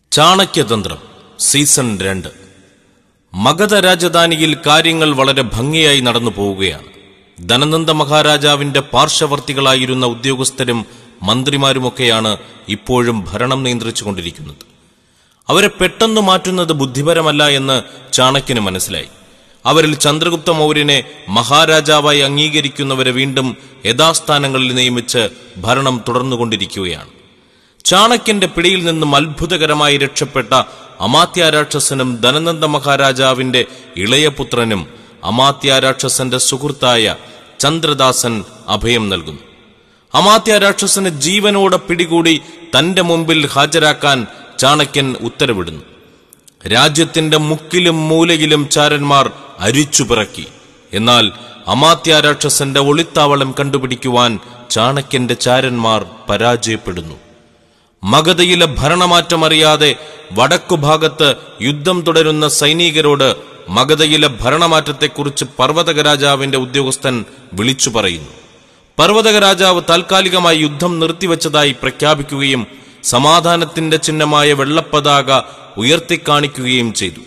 ചാണക്യതന്ത്രം season രണ്ട് മഗധ രാജധാനിയിൽ കാര്യങ്ങൾ വളരെ ഭംഗിയായി നടന്നു പോവുകയാണ് ധനനന്ദ മഹാരാജാവിന്റെ പാർശ്വവർത്തികളായിരുന്ന ഉദ്യോഗസ്ഥരും മന്ത്രിമാരുമൊക്കെയാണ് ഇപ്പോഴും ഭരണം നിയന്ത്രിച്ചുകൊണ്ടിരിക്കുന്നത് അവരെ പെട്ടെന്ന് മാറ്റുന്നത് ബുദ്ധിപരമല്ല എന്ന് ചാണക്യന് മനസ്സിലായി അവരിൽ ചന്ദ്രഗുപ്ത മൗര്യനെ മഹാരാജാവായി അംഗീകരിക്കുന്നവരെ വീണ്ടും യഥാസ്ഥാനങ്ങളിൽ നിയമിച്ച് ഭരണം തുടർന്നുകൊണ്ടിരിക്കുകയാണ് ചാണക്യന്റെ പിടിയിൽ നിന്നും അത്ഭുതകരമായി രക്ഷപ്പെട്ട അമാത്യാരാക്ഷസനും ധനനന്ദ മഹാരാജാവിന്റെ ഇളയപുത്രനും അമാത്യാരാക്ഷസന്റെ സുഹൃത്തായ ചന്ദ്രദാസൻ അഭയം നൽകുന്നു അമാത്യാരാക്ഷസന് ജീവനോടെ പിടികൂടി തന്റെ മുമ്പിൽ ഹാജരാക്കാൻ ചാണക്യൻ ഉത്തരവിടുന്നു രാജ്യത്തിന്റെ മുക്കിലും മൂലയിലും ചാരന്മാർ അരിച്ചുപിറക്കി എന്നാൽ അമാത്യാരാക്ഷസന്റെ ഒളിത്താവളം കണ്ടുപിടിക്കുവാൻ ചാണക്യന്റെ ചാരന്മാർ പരാജയപ്പെടുന്നു മഗധയിലെ ഭരണമാറ്റമറിയാതെ വടക്കുഭാഗത്ത് യുദ്ധം തുടരുന്ന സൈനികരോട് മഗധയിലെ ഭരണമാറ്റത്തെക്കുറിച്ച് പർവ്വതക രാജാവിന്റെ ഉദ്യോഗസ്ഥൻ വിളിച്ചു പറയുന്നു പർവ്വതക രാജാവ് താൽക്കാലികമായി യുദ്ധം നിർത്തിവച്ചതായി പ്രഖ്യാപിക്കുകയും സമാധാനത്തിന്റെ ചിഹ്നമായ വെള്ളപ്പതാക ഉയർത്തിക്കാണിക്കുകയും ചെയ്തു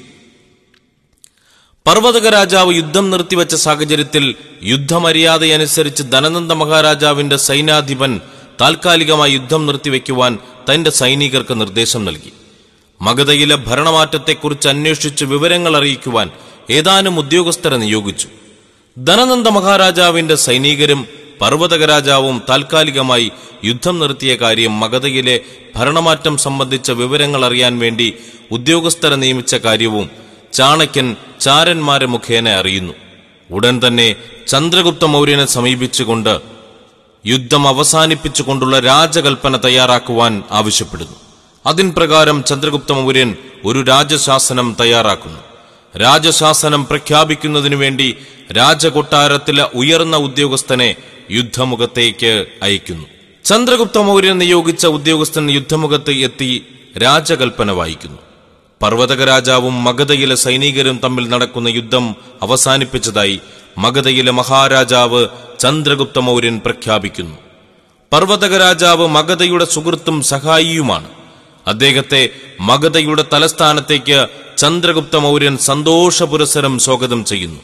പർവ്വതക രാജാവ് യുദ്ധം നിർത്തിവച്ച സാഹചര്യത്തിൽ യുദ്ധമര്യാദയനുസരിച്ച് ധനനന്ദ മഹാരാജാവിന്റെ സൈന്യാധിപൻ താൽക്കാലികമായി യുദ്ധം നിർത്തിവെക്കുവാൻ തന്റെ സൈനികർക്ക് നിർദ്ദേശം നൽകി മഗധയിലെ ഭരണമാറ്റത്തെക്കുറിച്ച് അന്വേഷിച്ച് വിവരങ്ങൾ അറിയിക്കുവാൻ ഏതാനും ഉദ്യോഗസ്ഥരെ നിയോഗിച്ചു ധനനന്ദ മഹാരാജാവിന്റെ സൈനികരും പർവ്വതക രാജാവും താൽക്കാലികമായി യുദ്ധം നിർത്തിയ കാര്യം മഗധയിലെ ഭരണമാറ്റം സംബന്ധിച്ച വിവരങ്ങൾ അറിയാൻ വേണ്ടി ഉദ്യോഗസ്ഥരെ നിയമിച്ച കാര്യവും ചാണക്യൻ ചാരന്മാരെ മുഖേന അറിയുന്നു ഉടൻ തന്നെ ചന്ദ്രഗുപ്ത മൗര്യനെ സമീപിച്ചുകൊണ്ട് യുദ്ധം അവസാനിപ്പിച്ചുകൊണ്ടുള്ള രാജകൽപ്പന തയ്യാറാക്കുവാൻ ആവശ്യപ്പെടുന്നു അതിൻ പ്രകാരം ചന്ദ്രഗുപ്ത മൗര്യൻ ഒരു രാജശാസനം തയ്യാറാക്കുന്നു രാജശാസനം പ്രഖ്യാപിക്കുന്നതിനു വേണ്ടി രാജകൊട്ടാരത്തിലെ ഉയർന്ന ഉദ്യോഗസ്ഥനെ യുദ്ധമുഖത്തേക്ക് അയക്കുന്നു ചന്ദ്രഗുപ്ത മൗര്യൻ നിയോഗിച്ച ഉദ്യോഗസ്ഥൻ യുദ്ധമുഖത്ത് എത്തി രാജകൽപ്പന വായിക്കുന്നു പർവ്വതക രാജാവും മഗധയിലെ സൈനികരും തമ്മിൽ നടക്കുന്ന യുദ്ധം അവസാനിപ്പിച്ചതായി മഗധയിലെ മഹാരാജാവ് ചന്ദ്രഗുപ്ത മൗര്യൻ പ്രഖ്യാപിക്കുന്നു പർവ്വതക രാജാവ് മഗധയുടെ സുഹൃത്തും സഹായിയുമാണ് അദ്ദേഹത്തെ മഗധയുടെ തലസ്ഥാനത്തേക്ക് ചന്ദ്രഗുപ്ത മൗര്യൻ സന്തോഷപുരസരം സ്വാഗതം ചെയ്യുന്നു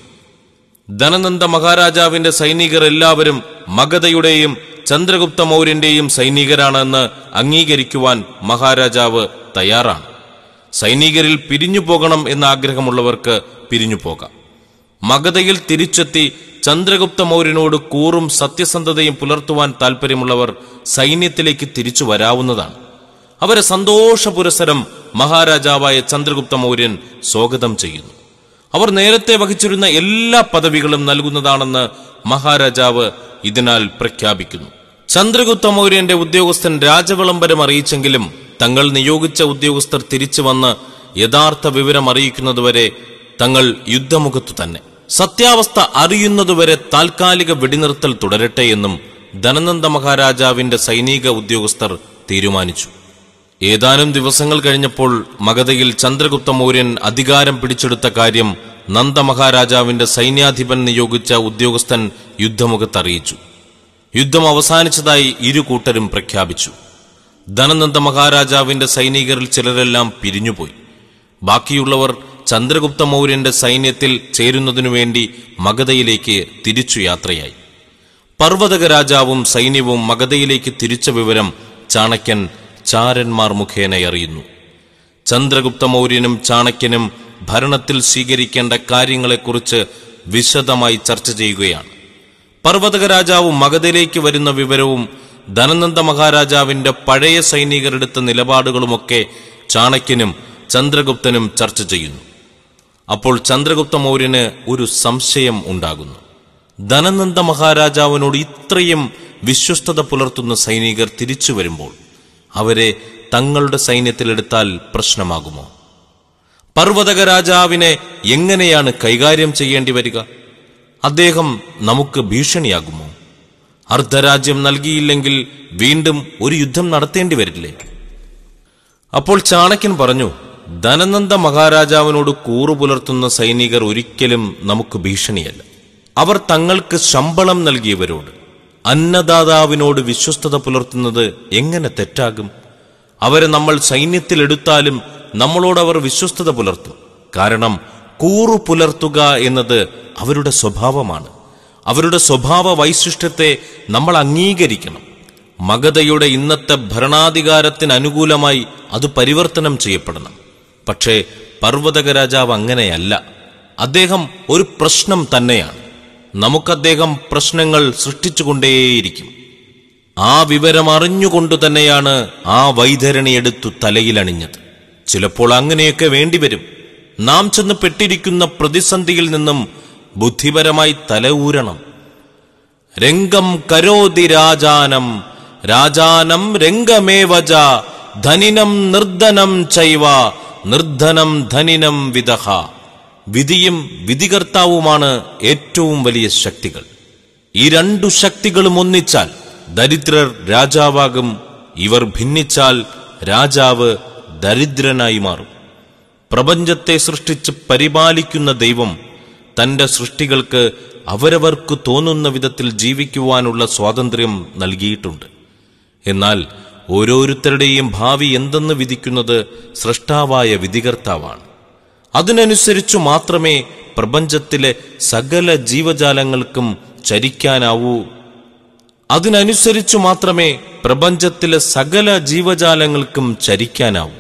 ധനനന്ദ മഹാരാജാവിന്റെ സൈനികർ എല്ലാവരും മഗധയുടെയും ചന്ദ്രഗുപ്ത മൗര്യന്റെയും സൈനികരാണെന്ന് അംഗീകരിക്കുവാൻ മഹാരാജാവ് തയ്യാറാണ് സൈനികരിൽ പിരിഞ്ഞു പോകണം എന്ന ആഗ്രഹമുള്ളവർക്ക് പിരിഞ്ഞു പോകാം മഗധയിൽ തിരിച്ചെത്തി ചന്ദ്രഗുപ്ത മൗര്യനോട് കൂറും സത്യസന്ധതയും പുലർത്തുവാൻ താൽപ്പര്യമുള്ളവർ സൈന്യത്തിലേക്ക് തിരിച്ചു വരാവുന്നതാണ് അവരെ സന്തോഷപുരസരം മഹാരാജാവായ ചന്ദ്രഗുപ്ത മൗര്യൻ സ്വാഗതം ചെയ്യുന്നു അവർ നേരത്തെ വഹിച്ചിരുന്ന എല്ലാ പദവികളും നൽകുന്നതാണെന്ന് മഹാരാജാവ് ഇതിനാൽ പ്രഖ്യാപിക്കുന്നു ചന്ദ്രഗുപ്ത മൗര്യന്റെ ഉദ്യോഗസ്ഥൻ രാജവിളംബരം അറിയിച്ചെങ്കിലും തങ്ങൾ നിയോഗിച്ച ഉദ്യോഗസ്ഥർ തിരിച്ചു വന്ന് യഥാർത്ഥ വിവരം അറിയിക്കുന്നതുവരെ തങ്ങൾ യുദ്ധമുഖത്തു തന്നെ സത്യാവസ്ഥ അറിയുന്നതുവരെ താൽക്കാലിക വെടിനിർത്തൽ തുടരട്ടെ എന്നും ധനനന്ദ മഹാരാജാവിന്റെ സൈനിക ഉദ്യോഗസ്ഥർ തീരുമാനിച്ചു ഏതാനും ദിവസങ്ങൾ കഴിഞ്ഞപ്പോൾ മഗധയിൽ ചന്ദ്രഗുപ്ത മൗര്യൻ അധികാരം പിടിച്ചെടുത്ത കാര്യം നന്ദമഹാരാജാവിന്റെ സൈന്യാധിപൻ നിയോഗിച്ച ഉദ്യോഗസ്ഥൻ യുദ്ധമുഖത്ത് അറിയിച്ചു യുദ്ധം അവസാനിച്ചതായി ഇരു കൂട്ടരും പ്രഖ്യാപിച്ചു ധനനന്ദ മഹാരാജാവിന്റെ സൈനികരിൽ ചിലരെല്ലാം പിരിഞ്ഞുപോയി ബാക്കിയുള്ളവർ ചന്ദ്രഗുപ്ത മൗര്യന്റെ സൈന്യത്തിൽ ചേരുന്നതിനു വേണ്ടി മഗധയിലേക്ക് തിരിച്ചു യാത്രയായി പർവ്വതക രാജാവും സൈന്യവും മഗധയിലേക്ക് തിരിച്ച വിവരം ചാണക്യൻ ചാരന്മാർ മുഖേന അറിയുന്നു ചന്ദ്രഗുപ്ത മൗര്യനും ചാണക്യനും ഭരണത്തിൽ സ്വീകരിക്കേണ്ട കാര്യങ്ങളെക്കുറിച്ച് വിശദമായി ചർച്ച ചെയ്യുകയാണ് പർവ്വതക രാജാവ് മഗധയിലേക്ക് വരുന്ന വിവരവും ധനനന്ദ മഹാരാജാവിന്റെ പഴയ സൈനികരെടുത്ത നിലപാടുകളുമൊക്കെ ചാണക്യനും ചന്ദ്രഗുപ്തനും ചർച്ച ചെയ്യുന്നു അപ്പോൾ ചന്ദ്രഗുപ്ത മൗര്യന് ഒരു സംശയം ഉണ്ടാകുന്നു ധനനന്ദ മഹാരാജാവിനോട് ഇത്രയും വിശ്വസ്തത പുലർത്തുന്ന സൈനികർ തിരിച്ചു വരുമ്പോൾ അവരെ തങ്ങളുടെ സൈന്യത്തിലെടുത്താൽ പ്രശ്നമാകുമോ പർവ്വതക രാജാവിനെ എങ്ങനെയാണ് കൈകാര്യം ചെയ്യേണ്ടി വരിക അദ്ദേഹം നമുക്ക് ഭീഷണിയാകുമോ അർദ്ധരാജ്യം നൽകിയില്ലെങ്കിൽ വീണ്ടും ഒരു യുദ്ധം നടത്തേണ്ടി വരില്ലേ അപ്പോൾ ചാണക്യൻ പറഞ്ഞു ധനനന്ദ മഹാരാജാവിനോട് കൂറു പുലർത്തുന്ന സൈനികർ ഒരിക്കലും നമുക്ക് ഭീഷണിയല്ല അവർ തങ്ങൾക്ക് ശമ്പളം നൽകിയവരോട് അന്നദാതാവിനോട് വിശ്വസ്തത പുലർത്തുന്നത് എങ്ങനെ തെറ്റാകും അവരെ നമ്മൾ സൈന്യത്തിലെടുത്താലും നമ്മളോട് അവർ വിശ്വസ്തത പുലർത്തും കാരണം കൂറു പുലർത്തുക എന്നത് അവരുടെ സ്വഭാവമാണ് അവരുടെ സ്വഭാവ വൈശിഷ്ട്യത്തെ നമ്മൾ അംഗീകരിക്കണം മഗധയുടെ ഇന്നത്തെ ഭരണാധികാരത്തിന് അനുകൂലമായി അത് പരിവർത്തനം ചെയ്യപ്പെടണം പക്ഷേ പർവ്വതക രാജാവ് അങ്ങനെയല്ല അദ്ദേഹം ഒരു പ്രശ്നം തന്നെയാണ് നമുക്കദ്ദേഹം പ്രശ്നങ്ങൾ സൃഷ്ടിച്ചുകൊണ്ടേയിരിക്കും ആ വിവരം അറിഞ്ഞുകൊണ്ടു തന്നെയാണ് ആ വൈതരണി എടുത്തു തലയിലണിഞ്ഞത് ചിലപ്പോൾ അങ്ങനെയൊക്കെ വേണ്ടിവരും നാം ചെന്ന് പെട്ടിരിക്കുന്ന പ്രതിസന്ധിയിൽ നിന്നും ബുദ്ധിപരമായി തല ഊരണം രംഗം കരോതി രാജാനം രാജാനം രംഗമേവജ ധനിനം നിർദ്ധനം ചൈവ നിർദ്ധനം ധനിനം വിദഹ വിധിയും വിധികർത്താവുമാണ് ഏറ്റവും വലിയ ശക്തികൾ ഈ രണ്ടു ശക്തികളും ഒന്നിച്ചാൽ ദരിദ്രർ രാജാവാകും ഇവർ ഭിന്നിച്ചാൽ രാജാവ് ദരിദ്രനായി മാറും പ്രപഞ്ചത്തെ സൃഷ്ടിച്ച് പരിപാലിക്കുന്ന ദൈവം തന്റെ സൃഷ്ടികൾക്ക് അവരവർക്ക് തോന്നുന്ന വിധത്തിൽ ജീവിക്കുവാനുള്ള സ്വാതന്ത്ര്യം നൽകിയിട്ടുണ്ട് എന്നാൽ ഓരോരുത്തരുടെയും ഭാവി എന്തെന്ന് വിധിക്കുന്നത് സൃഷ്ടാവായ വിധികർത്താവാണ് അതിനനുസരിച്ചു മാത്രമേ പ്രപഞ്ചത്തിലെ സകല ജീവജാലങ്ങൾക്കും ചരിക്കാനാവൂ അതിനനുസരിച്ചു മാത്രമേ പ്രപഞ്ചത്തിലെ സകല ജീവജാലങ്ങൾക്കും ചരിക്കാനാവൂ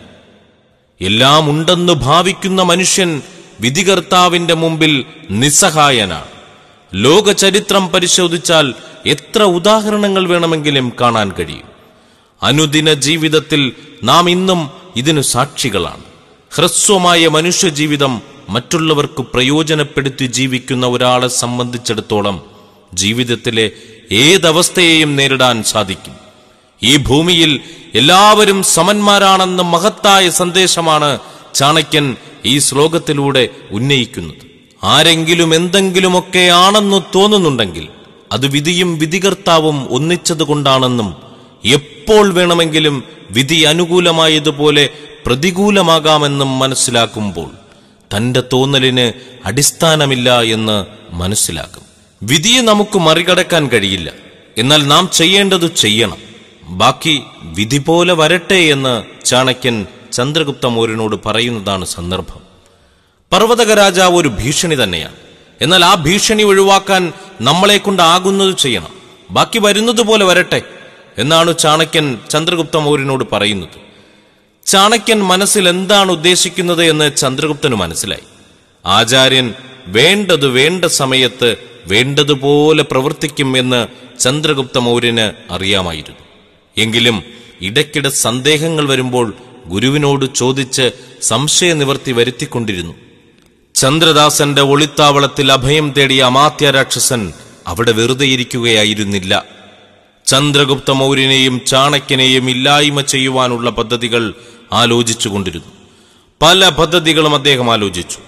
എല്ലാം ഉണ്ടെന്ന് ഭാവിക്കുന്ന മനുഷ്യൻ വിധികർത്താവിന്റെ മുമ്പിൽ നിസ്സഹായനാണ് ലോക ചരിത്രം പരിശോധിച്ചാൽ എത്ര ഉദാഹരണങ്ങൾ വേണമെങ്കിലും കാണാൻ കഴിയും അനുദിന ജീവിതത്തിൽ നാം ഇന്നും ഇതിനു സാക്ഷികളാണ് ഹ്രസ്വമായ മനുഷ്യജീവിതം മറ്റുള്ളവർക്ക് പ്രയോജനപ്പെടുത്തി ജീവിക്കുന്ന ഒരാളെ സംബന്ധിച്ചിടത്തോളം ജീവിതത്തിലെ ഏതവസ്ഥയെയും നേരിടാൻ സാധിക്കും ഈ ഭൂമിയിൽ എല്ലാവരും സമന്മാരാണെന്ന മഹത്തായ സന്ദേശമാണ് ചാണക്യൻ ഈ ശ്ലോകത്തിലൂടെ ഉന്നയിക്കുന്നത് ആരെങ്കിലും എന്തെങ്കിലുമൊക്കെ ആണെന്ന് തോന്നുന്നുണ്ടെങ്കിൽ അത് വിധിയും വിധികർത്താവും ഒന്നിച്ചതുകൊണ്ടാണെന്നും എപ്പോൾ വേണമെങ്കിലും വിധി അനുകൂലമായതുപോലെ പ്രതികൂലമാകാമെന്നും മനസ്സിലാക്കുമ്പോൾ തന്റെ തോന്നലിന് അടിസ്ഥാനമില്ല എന്ന് മനസ്സിലാക്കും വിധിയെ നമുക്ക് മറികടക്കാൻ കഴിയില്ല എന്നാൽ നാം ചെയ്യേണ്ടത് ചെയ്യണം ബാക്കി വിധി പോലെ വരട്ടെ എന്ന് ചാണക്യൻ ചന്ദ്രഗുപ്ത മൗര്യനോട് പറയുന്നതാണ് സന്ദർഭം പർവ്വതക രാജാവ് ഒരു ഭീഷണി തന്നെയാണ് എന്നാൽ ആ ഭീഷണി ഒഴിവാക്കാൻ നമ്മളെ കൊണ്ടാകുന്നത് ചെയ്യണം ബാക്കി വരുന്നത് പോലെ വരട്ടെ എന്നാണ് ചാണക്യൻ ചന്ദ്രഗുപ്ത മൗര്യനോട് പറയുന്നത് ചാണക്യൻ മനസ്സിൽ എന്താണ് ഉദ്ദേശിക്കുന്നത് എന്ന് ചന്ദ്രഗുപ്തന് മനസ്സിലായി ആചാര്യൻ വേണ്ടത് വേണ്ട സമയത്ത് വേണ്ടതുപോലെ പ്രവർത്തിക്കും എന്ന് ചന്ദ്രഗുപ്ത മൗര്യന് അറിയാമായിരുന്നു എങ്കിലും ഇടയ്ക്കിടെ സന്ദേഹങ്ങൾ വരുമ്പോൾ ഗുരുവിനോട് ചോദിച്ച് സംശയ നിവർത്തി വരുത്തിക്കൊണ്ടിരുന്നു ചന്ദ്രദാസന്റെ ഒളിത്താവളത്തിൽ അഭയം തേടിയ അമാത്യ രാക്ഷസൻ അവിടെ വെറുതെ ഇരിക്കുകയായിരുന്നില്ല ചന്ദ്രഗുപ്ത മൗര്യനെയും ചാണക്യനെയും ഇല്ലായ്മ ചെയ്യുവാനുള്ള പദ്ധതികൾ ആലോചിച്ചുകൊണ്ടിരുന്നു പല പദ്ധതികളും അദ്ദേഹം ആലോചിച്ചു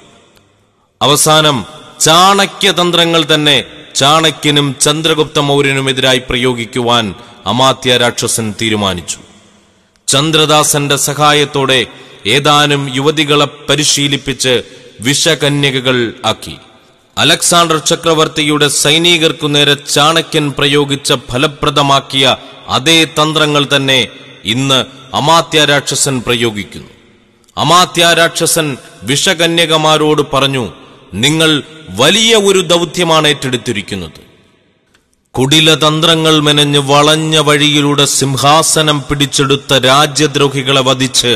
അവസാനം ചാണക്യതന്ത്രങ്ങൾ തന്നെ ചാണക്യനും ചന്ദ്രഗുപ്ത മൗര്യനുമെതിരായി പ്രയോഗിക്കുവാൻ അമാത്യ രാക്ഷസൻ തീരുമാനിച്ചു ചന്ദ്രദാസന്റെ സഹായത്തോടെ ഏതാനും യുവതികളെ പരിശീലിപ്പിച്ച് വിഷകന്യകകൾ ആക്കി അലക്സാണ്ടർ ചക്രവർത്തിയുടെ സൈനികർക്കു നേരെ ചാണക്യൻ പ്രയോഗിച്ച ഫലപ്രദമാക്കിയ അതേ തന്ത്രങ്ങൾ തന്നെ ഇന്ന് അമാത്യ രാക്ഷസൻ പ്രയോഗിക്കുന്നു അമാത്യ രാക്ഷസൻ വിഷകന്യകമാരോട് പറഞ്ഞു നിങ്ങൾ വലിയ ഒരു ദൗത്യമാണ് ഏറ്റെടുത്തിരിക്കുന്നത് കുടിലതന്ത്രങ്ങൾ മെനഞ്ഞ് വളഞ്ഞ വഴിയിലൂടെ സിംഹാസനം പിടിച്ചെടുത്ത രാജ്യദ്രോഹികളെ വധിച്ച്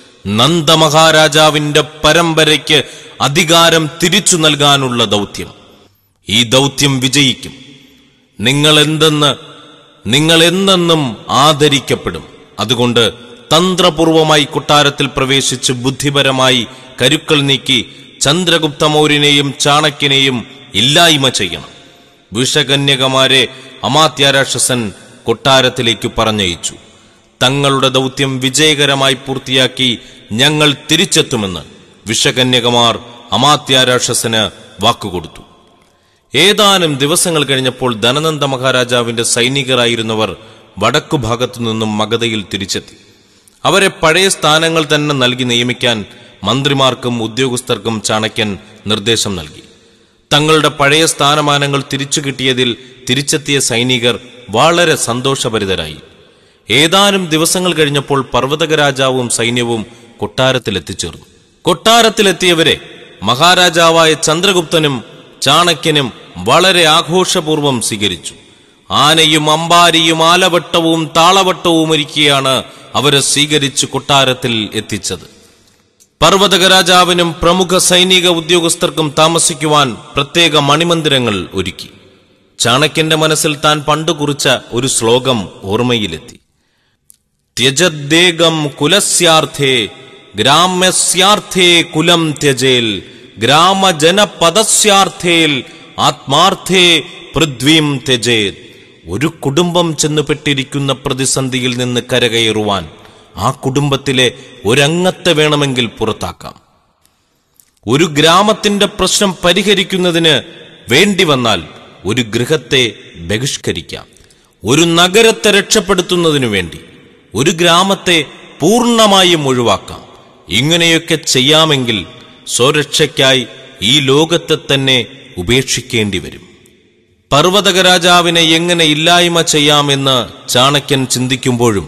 നന്ദമഹാരാജാവിന്റെ പരമ്പരയ്ക്ക് അധികാരം തിരിച്ചു നൽകാനുള്ള ദൗത്യം ഈ ദൗത്യം വിജയിക്കും നിങ്ങൾ എന്തെന്ന് നിങ്ങൾ എന്നെന്നും ആദരിക്കപ്പെടും അതുകൊണ്ട് തന്ത്രപൂർവമായി കൊട്ടാരത്തിൽ പ്രവേശിച്ച് ബുദ്ധിപരമായി കരുക്കൾ നീക്കി ചന്ദ്രഗുപ്ത മൗര്യനെയും ചാണക്യനെയും ഇല്ലായ്മ ചെയ്യണം വിഷകന്യകമാരെ അമാത്യാരാക്ഷസൻ കൊട്ടാരത്തിലേക്ക് പറഞ്ഞയച്ചു തങ്ങളുടെ ദൗത്യം വിജയകരമായി പൂർത്തിയാക്കി ഞങ്ങൾ തിരിച്ചെത്തുമെന്ന് വിഷകന്യകമാർ അമാത്യാരാക്ഷസന് വാക്കുകൊടുത്തു ഏതാനും ദിവസങ്ങൾ കഴിഞ്ഞപ്പോൾ ധനനന്ദ മഹാരാജാവിന്റെ സൈനികരായിരുന്നവർ വടക്കു ഭാഗത്തു നിന്നും മഗധയിൽ തിരിച്ചെത്തി അവരെ പഴയ സ്ഥാനങ്ങൾ തന്നെ നൽകി നിയമിക്കാൻ മന്ത്രിമാർക്കും ഉദ്യോഗസ്ഥർക്കും ചാണക്യൻ നിർദ്ദേശം നൽകി തങ്ങളുടെ പഴയ സ്ഥാനമാനങ്ങൾ തിരിച്ചു കിട്ടിയതിൽ തിരിച്ചെത്തിയ സൈനികർ വളരെ സന്തോഷഭരിതരായി ഏതാനും ദിവസങ്ങൾ കഴിഞ്ഞപ്പോൾ പർവ്വതക രാജാവും സൈന്യവും കൊട്ടാരത്തിലെത്തിച്ചേർന്നു കൊട്ടാരത്തിലെത്തിയവരെ മഹാരാജാവായ ചന്ദ്രഗുപ്തനും ചാണക്യനും വളരെ ആഘോഷപൂർവ്വം സ്വീകരിച്ചു ആനയും അമ്പാരിയും ആലവട്ടവും താളവട്ടവും ഒരുക്കിയാണ് അവരെ സ്വീകരിച്ച് കൊട്ടാരത്തിൽ എത്തിച്ചത് പർവ്വതക രാജാവിനും പ്രമുഖ സൈനിക ഉദ്യോഗസ്ഥർക്കും താമസിക്കുവാൻ പ്രത്യേക മണിമന്ദിരങ്ങൾ ഒരുക്കി ചാണക്യന്റെ മനസ്സിൽ താൻ പണ്ടു കുറിച്ച ഒരു ശ്ലോകം ഓർമ്മയിലെത്തി ത്യജദ്ദേകം കുലസ്യാർത്ഥേ ഗ്രാമ്യസ്യാർത്ഥേ കുലം ത്യജേൽ ഗ്രാമജനപദസ്യാർത്ഥേൽ ആത്മാർത്ഥേ പൃഥ്വീം ത്യജേത് ഒരു കുടുംബം ചെന്നുപെട്ടിരിക്കുന്ന പ്രതിസന്ധിയിൽ നിന്ന് കരകയറുവാൻ ആ കുടുംബത്തിലെ ഒരംഗത്തെ വേണമെങ്കിൽ പുറത്താക്കാം ഒരു ഗ്രാമത്തിന്റെ പ്രശ്നം പരിഹരിക്കുന്നതിന് വേണ്ടി വന്നാൽ ഒരു ഗൃഹത്തെ ബഹിഷ്കരിക്കാം ഒരു നഗരത്തെ രക്ഷപ്പെടുത്തുന്നതിനു വേണ്ടി ഒരു ഗ്രാമത്തെ പൂർണ്ണമായും ഒഴിവാക്കാം ഇങ്ങനെയൊക്കെ ചെയ്യാമെങ്കിൽ സ്വരക്ഷയ്ക്കായി ഈ ലോകത്തെ തന്നെ ഉപേക്ഷിക്കേണ്ടി വരും പർവ്വതക രാജാവിനെ എങ്ങനെ ഇല്ലായ്മ ചെയ്യാമെന്ന് ചാണക്യൻ ചിന്തിക്കുമ്പോഴും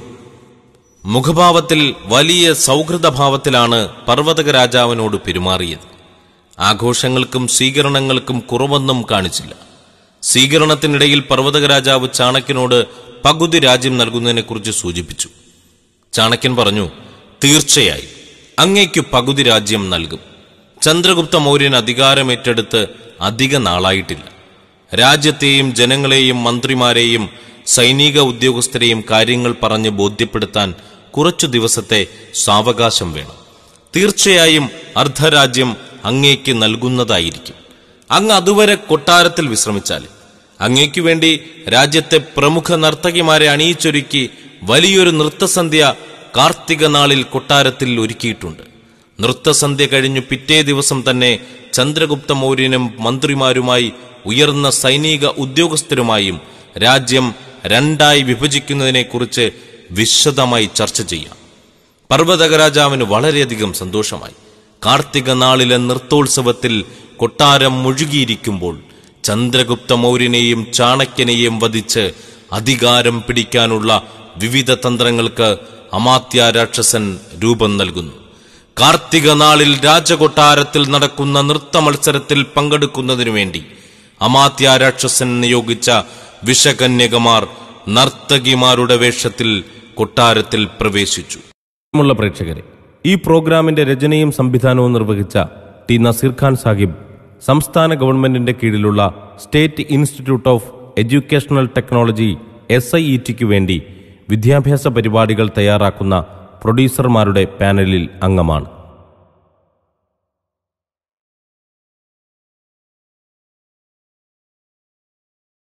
മുഖഭാവത്തിൽ വലിയ സൗഹൃദഭാവത്തിലാണ് പർവ്വതക രാജാവിനോട് പെരുമാറിയത് ആഘോഷങ്ങൾക്കും സ്വീകരണങ്ങൾക്കും കുറവൊന്നും കാണിച്ചില്ല സ്വീകരണത്തിനിടയിൽ പർവ്വതക രാജാവ് ചാണക്യനോട് പകുതി രാജ്യം നൽകുന്നതിനെക്കുറിച്ച് സൂചിപ്പിച്ചു ചാണക്യൻ പറഞ്ഞു തീർച്ചയായും അങ്ങയ്ക്കു പകുതി രാജ്യം നൽകും ചന്ദ്രഗുപ്ത മൗര്യൻ അധികാരമേറ്റെടുത്ത് അധിക നാളായിട്ടില്ല രാജ്യത്തെയും ജനങ്ങളെയും മന്ത്രിമാരെയും സൈനിക ഉദ്യോഗസ്ഥരെയും കാര്യങ്ങൾ പറഞ്ഞ് ബോധ്യപ്പെടുത്താൻ കുറച്ചു ദിവസത്തെ സാവകാശം വേണം തീർച്ചയായും അർദ്ധരാജ്യം അങ്ങേക്ക് നൽകുന്നതായിരിക്കും അങ്ങ് അതുവരെ കൊട്ടാരത്തിൽ വിശ്രമിച്ചാൽ അങ്ങേക്കു വേണ്ടി രാജ്യത്തെ പ്രമുഖ നർത്തകിമാരെ അണിയിച്ചൊരുക്കി വലിയൊരു നൃത്തസന്ധ്യ കാർത്തിക നാളിൽ കൊട്ടാരത്തിൽ ഒരുക്കിയിട്ടുണ്ട് നൃത്തസന്ധ്യ കഴിഞ്ഞു പിറ്റേ ദിവസം തന്നെ ചന്ദ്രഗുപ്ത മൗര്യനും മന്ത്രിമാരുമായി ഉയർന്ന സൈനിക ഉദ്യോഗസ്ഥരുമായും രാജ്യം രണ്ടായി വിഭജിക്കുന്നതിനെക്കുറിച്ച് വിശദമായി ചർച്ച ചെയ്യാം പർവ്വതക രാജാവിന് വളരെയധികം സന്തോഷമായി കാർത്തിക നാളിലെ നൃത്തോത്സവത്തിൽ കൊട്ടാരം മുഴുകിയിരിക്കുമ്പോൾ ചന്ദ്രഗുപ്ത മൗര്യനെയും ചാണക്യനെയും വധിച്ച് അധികാരം പിടിക്കാനുള്ള വിവിധ തന്ത്രങ്ങൾക്ക് അമാത്യ രാക്ഷസൻ രൂപം നൽകുന്നു കാർത്തിക നാളിൽ രാജകൊട്ടാരത്തിൽ നടക്കുന്ന നൃത്ത മത്സരത്തിൽ പങ്കെടുക്കുന്നതിനു വേണ്ടി അമാത്യ രാക്ഷസൻ നിയോഗിച്ച വിഷകന്യകമാർ നർത്തകിമാരുടെ വേഷത്തിൽ കൊട്ടാരത്തിൽ പ്രവേശിച്ചു പ്രിയമുള്ള പ്രേക്ഷകരെ ഈ പ്രോഗ്രാമിന്റെ രചനയും സംവിധാനവും നിർവഹിച്ച ടി നസീർ ഖാൻ സാഹിബ് സംസ്ഥാന ഗവൺമെന്റിന്റെ കീഴിലുള്ള state institute of educational technology S I E ടിക്ക് വേണ്ടി വിദ്യാഭ്യാസ പരിപാടികൾ തയ്യാറാക്കുന്ന പ്രൊഡ്യൂസർമാരുടെ പാനലിൽ അംഗമാണ്